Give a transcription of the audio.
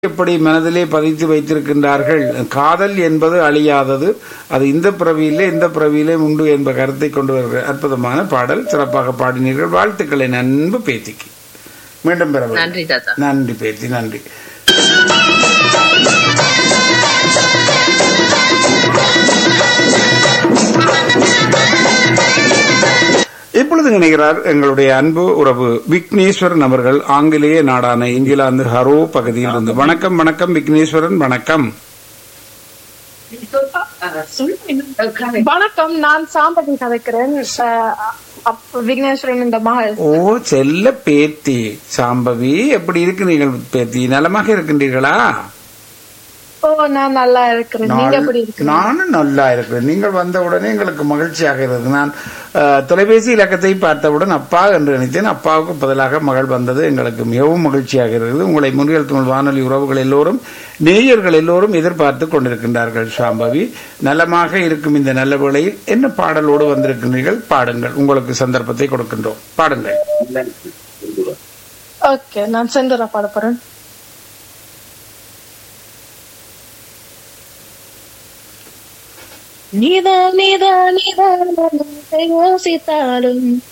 எப்படி மனதிலே பதித்து வைத்திருக்கின்றார்கள் காதல் என்பது அழியாதது அது இந்த பிறவியிலே இந்த பிறவியிலே உண்டு என்ற கருத்தை கொண்டு வருகிற அற்புதமான பாடல் சிறப்பாக பாடினீர்கள் வாழ்த்துக்களை நண்பு பேத்திக்கு மீண்டும் பெற வேண்டும். நன்றி தாத்தா நன்றி பேத்தி நன்றி இப்பொழுது நினைக்கிறார் எங்களுடைய அன்பு உறவு விக்னேஸ்வரன் அவர்கள் ஆங்கிலேய நாடான இங்கிலாந்து ஹரோ பகுதியில் இருந்து வணக்கம் வணக்கம் விக்னேஸ்வரன் வணக்கம் வணக்கம் நான் சாம்பதி கதைக்கிறேன் அஹ், அப்- விக்னேஸ்வரன் இந்த மகள் ஓ செல்ல பேத்தி சாம்பவி எப்படி இருக்கிறீர்கள் பேத்தி நலமாக இருக்கின்றீர்களா ஓ நான் நல்லா இருக்கிறேன் நீங்க எப்படி இருக்கீங்க நானும் நல்லா இருக்கிறேன் நீங்கள் வந்த உடனே எங்களுக்கு மகிழ்ச்சியாக இருந்தது நான் அஹ், தொலைபேசி இலக்கத்தை பார்த்தவுடன் அப்பா என்று நினைத்தேன் அப்பாவுக்கு பதிலாக மகள் வந்தது எங்களுக்கு மிகவும் மகிழ்ச்சியாக இருக்கிறது உங்களை முன்னில் தமிழ் வானொலி உறவுகள் எல்லோரும் நேயர்கள் எல்லோரும் எதிர்பார்த்து கொண்டிருக்கின்றார்கள் சாம்பவி நலமாக இருக்கும் இந்த நல்ல வேளையில் என்ன பாடலோடு வந்திருக்கின்றீர்கள் பாடுங்கள் உங்களுக்கு சந்தர்ப்பத்தை கொடுக்கின்றோம் பாடுங்கள் ஓகே நான் செந்தூரா பாட போறேன் நீதான் நீதான் நீதான் நான் யோசித்தாலும்